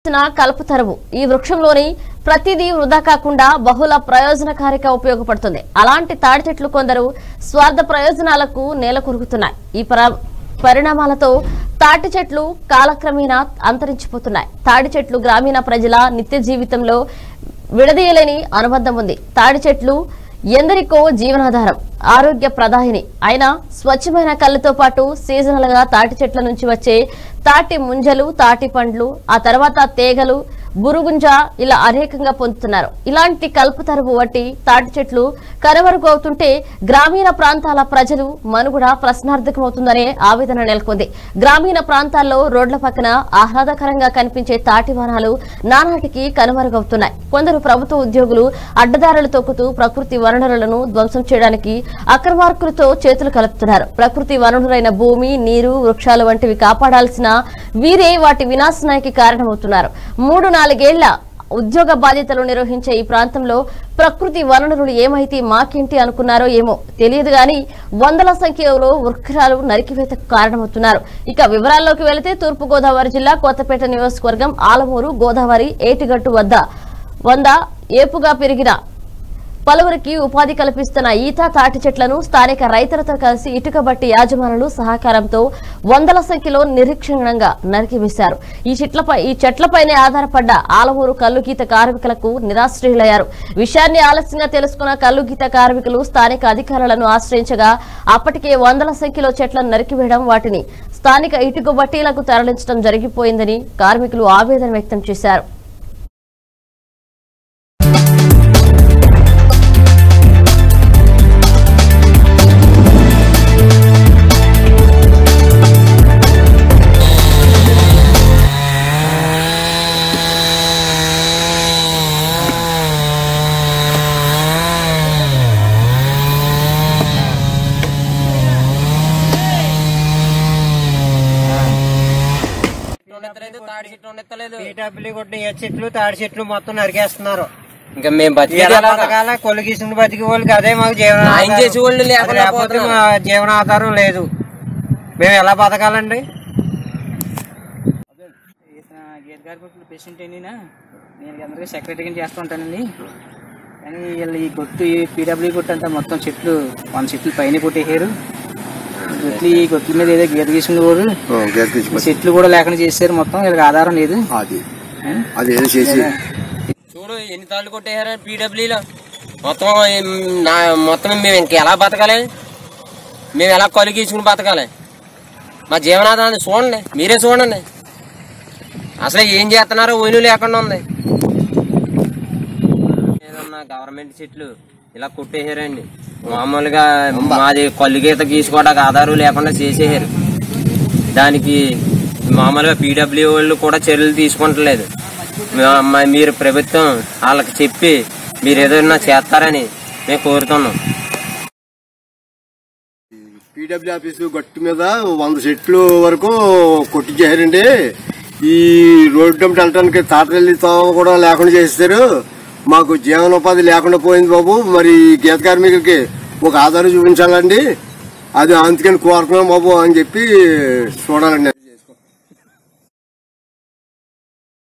ఇచ్చిన కలుపు తరువు ఈ వృక్షంలోని ప్రతిదీ వృధా కాకుండా బహుళ ప్రయోజనకారిగా ఉపయోగపడుతుంది అలాంటి తాడి చెట్లు కొందరు స్వార్థ ప్రయోజనాలకు నేల కొరుకుతున్నాయి ఈ పర- పరిణామాలతో తాటి చెట్లు కాలక్రమేణా అంతరించిపోతున్నాయి తాడి చెట్లు గ్రామీణ ప్రజల నిత్య జీవితంలో విడదీయలేని అనుబంధం ఉంది తాడి చెట్లు ఎందరికో జీవనాధారం ఆరోగ్య ప్రదాయిని అయినా స్వచ్ఛమైన కళ్ళతో పాటు సీజనల్ గా తాటి చెట్ల నుంచి వచ్చే తాటి ముంజలు తాటి పండ్లు ఆ తర్వాత తీగలు బురుగుంజ ఇలా అనేకంగా పొందుతున్నారు ఇలాంటి కల్పతరువు వంటి తాటి చెట్లు కనుమరుగు అవుతుంటే గ్రామీణ ప్రాంతాల ప్రజలు మనుగడ ప్రశ్నార్థకమవుతుందనే ఆవేదన నెలకొంది గ్రామీణ ప్రాంతాల్లో రోడ్ల పక్కన ఆహ్లాదకరంగా కనిపించే తాటి వనాలు నానాటికి కనుమరుగవుతున్నాయి కొందరు ప్రభుత్వ ఉద్యోగులు అడ్డదారులు తొక్కుతూ ప్రకృతి వనరులను ధ్వంసం చేయడానికి అక్రమార్కులతో చేతులు కలుపుతున్నారు ప్రకృతి వనరులైన భూమి నీరు వృక్షాలు వంటివి కాపాడాల్సిన వీరే వాటి వినాశనానికి కారణమవుతున్నారు మూడు నాలుగేళ్ల ఉద్యోగ బాధ్యతలు నిర్వహించే ఈ ప్రాంతంలో ప్రకృతి వనరులు ఏమైతే మాకేంటి అనుకున్నారో ఏమో తెలియదు గాని వందల సంఖ్యలో వృక్షాలు నరికివేతకు కారణమవుతున్నారు ఇక వివరాల్లోకి వెళితే తూర్పు గోదావరి జిల్లా కొత్తపేట నియోజకవర్గం ఆలమూరు గోదావరి ఏటిగట్టు వద్ద వంద ఏపుగా పెరిగిన పలువురికి ఉపాధి కల్పిస్తున్న ఈత తాటి చెట్లను స్థానిక రైతులతో కలిసి ఇటుక బట్టి యాజమానులు సహకారంతో వందల సంఖ్యలో నిరీక్షణంగా నరికివేశారు ఈ చెట్లపై ఈ చెట్లపైనే ఆధారపడ్డ ఆలమూరు కల్లుగీత కార్మికులకు నిరాశ్రయులయ్యారు విషయాన్ని ఆలస్యంగా తెలుసుకున్న కల్లుగీత కార్మికులు స్థానిక అధికారులను ఆశ్రయించగా అప్పటికే వందల సంఖ్యలో చెట్లను నరికివేయడం వాటిని స్థానిక ఇటుక బట్టీలకు తరలించడం జరిగిపోయిందని కార్మికులు ఆవేదన వ్యక్తం చేశారు ఉండెత్తలేదు తాడి చెట్టు ఉండెత్తలేదు పీటబ్ల్యూ కొట్టిన ఏ చెట్లు తాడి చెట్లు మొత్తం నరికేస్తున్నారు ఇంకా మేము ఏదో బతికేలా బతకాల కొలిగీసిన బతికి వాళ్ళకి అదే మాకు ఆయన జీవనాధారం చేసే వాళ్ళు అది లేకుండా లేకపోతే పోతున్నాం. మా జీవనాధారం లేదు మేము ఎలా బతకాలండి గేట్ గారి పేషెంట్ అయినా నేను అందరికీ సెక్రటరీ కింద చేస్తూ ఉంటానండి కానీ వీళ్ళు ఈ గొట్టు ఈ పీడబ్ల్యూ గొట్టు అంతా మొత్తం చెట్లు వంద చెట్లు పైన కొట్టేసారు గొట్లు ఈ గొట్ల మీద ఏదో గీత గీసిన కూడా ఈ చెట్లు కూడా లేకుండా చేశారు మొత్తం వీళ్ళకి ఆధారం లేదు అది అది ఏదో చేసి చూడు ఎన్ని తాళ్ళు కొట్టేశారు పీడబ్ల్యూలో మొత్తం ఏం, నా మొత్తం మేము ఇంక ఎలా బతకాలి మేము ఎలా కొలిగించుకుని బతకాలి మా జీవనాధారాన్ని చూడండి మీరే చూడండి అసలు ఏం చేస్తున్నారో ఊను లేకుండా ఉంది ఏదన్నా గవర్నమెంట్ చెట్లు ఇలా కొట్టేశారండి మామూలుగా మాది కళ్ళు గీత గీసుకోవడానికి ఆధారం లేకుండా చేసేసారు దానికి మామూలుగా పీడబ్ల్యూ వాళ్ళు కూడా చర్యలు తీసుకుంటలేదు మా- మా- మీరు ప్రభుత్వం వాళ్ళకి చెప్పి మీరు ఏదైనా చేస్తారని మేము కోరుతున్నాం పీడబ్ల్యూ ఆఫీసు గట్టు మీద వంద చెట్లు వరకు కొట్టించారండి ఈ రోడ్డు వెంట వెళ్ళడానికి తాటరెల్లి తోవ కూడా లేకుండా చేస్తారు మాకు జీవనోపాధి లేకుండా పోయింది బాబు మరి ఈ గీత కార్మికులకి ఒక ఆధారం చూపించాలండి అది అందుకని కోరుతున్నాం బాబు అని చెప్పి చూడాలండి